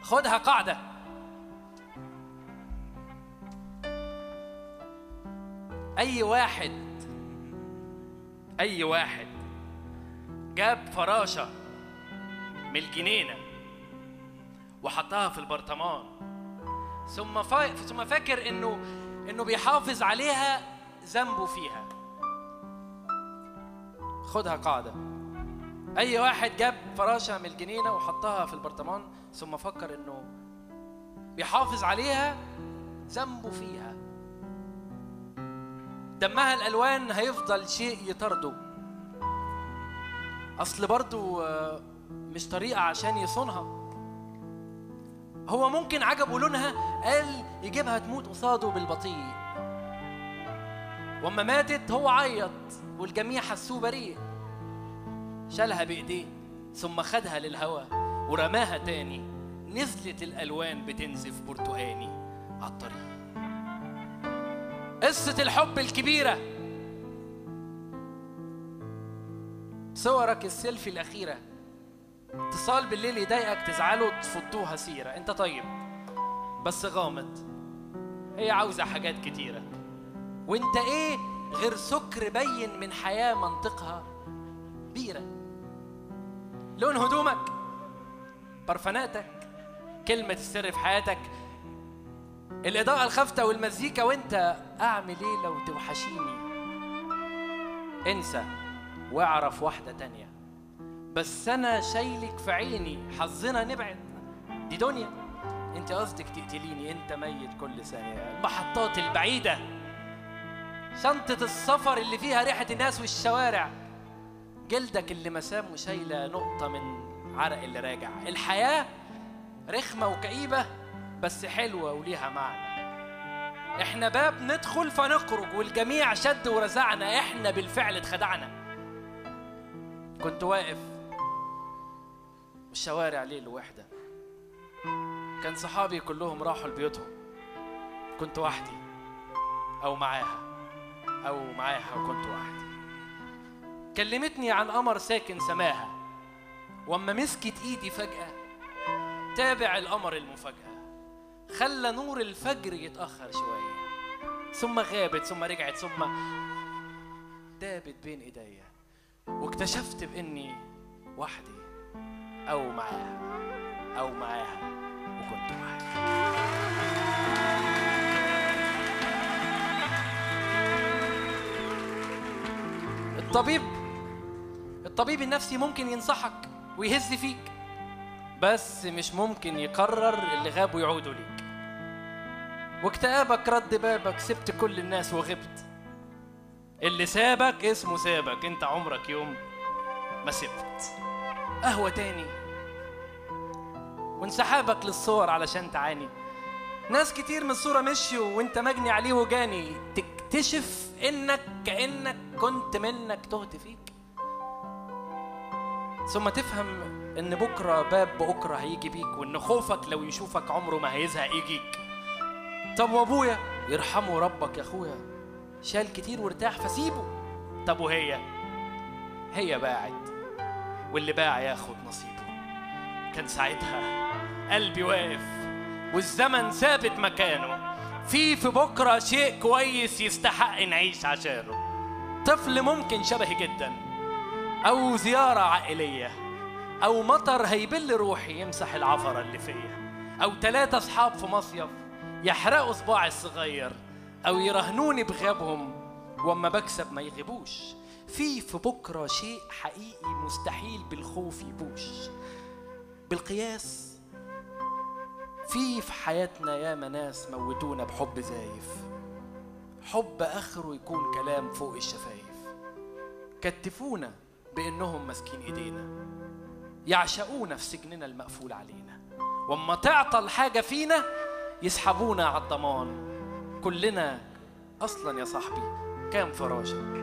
خدها قاعدة أي واحد أي واحد جاب فراشة من الجنينة وحطها في البرطمان ثم فا... ثم فاكر انه انه بيحافظ عليها ذنبه فيها خدها قاعدة أي واحد جاب فراشة من الجنينة وحطها في البرطمان ثم فكر إنه بيحافظ عليها ذنبه فيها دمها الألوان هيفضل شيء يطرده أصل برضو آه، مش طريقة عشان يصونها هو ممكن عجبه لونها قال يجيبها تموت قصاده بالبطيء واما ماتت هو عيط والجميع حسوه بريء شالها بايديه ثم خدها للهوا ورماها تاني نزلت الالوان بتنزف برتقاني على الطريق قصة الحب الكبيرة صورك السيلفي الأخيرة اتصال بالليل يضايقك تزعله تفضوها سيرة انت طيب بس غامض هي عاوزة حاجات كتيرة وانت ايه غير سكر بين من حياة منطقها بيرة لون هدومك برفاناتك كلمة السر في حياتك الإضاءة الخافتة والمزيكا وانت أعمل ايه لو توحشيني انسى واعرف واحدة تانية بس أنا شايلك في عيني حظنا نبعد دي دنيا انت قصدك تقتليني انت ميت كل ثانية المحطات البعيدة شنطة السفر اللي فيها ريحة الناس والشوارع جلدك اللي مسام وشايلة نقطة من عرق اللي راجع الحياة رخمة وكئيبة بس حلوة وليها معنى احنا باب ندخل فنخرج والجميع شد ورزعنا احنا بالفعل اتخدعنا كنت واقف الشوارع ليل وحدة كان صحابي كلهم راحوا لبيوتهم كنت وحدي أو معاها أو معاها وكنت وحدي كلمتني عن قمر ساكن سماها واما مسكت ايدي فجأة تابع القمر المفاجأة خلى نور الفجر يتأخر شوية ثم غابت ثم رجعت ثم دابت بين ايديا واكتشفت باني وحدي او معاها او معاها وكنت وحدي الطبيب الطبيب النفسي ممكن ينصحك ويهز فيك بس مش ممكن يقرر اللي غابوا يعودوا ليك واكتئابك رد بابك سبت كل الناس وغبت اللي سابك اسمه سابك انت عمرك يوم ما سبت قهوة تاني وانسحابك للصور علشان تعاني ناس كتير من الصورة مشيوا وانت مجني عليه وجاني تكتشف انك كأنك كنت منك تهت فيك ثم تفهم ان بكرة باب بكرة هيجي بيك وان خوفك لو يشوفك عمره ما هيزهق يجيك طب وابويا يرحمه ربك يا اخويا شال كتير وارتاح فسيبه طب وهي هي باعت واللي باع ياخد نصيبه كان ساعتها قلبي واقف والزمن ثابت مكانه في في بكرة شيء كويس يستحق نعيش عشانه طفل ممكن شبهي جدا أو زيارة عائلية أو مطر هيبل روحي يمسح العفرة اللي فيا أو ثلاثة أصحاب في مصيف يحرقوا صباعي الصغير أو يرهنوني بغيابهم وأما بكسب ما يغيبوش في في بكرة شيء حقيقي مستحيل بالخوف يبوش بالقياس في في حياتنا ياما ناس موتونا بحب زايف حب اخره يكون كلام فوق الشفايف كتفونا بانهم ماسكين ايدينا يعشقونا في سجننا المقفول علينا واما تعطل حاجه فينا يسحبونا على الضمان كلنا اصلا يا صاحبي كام فراشه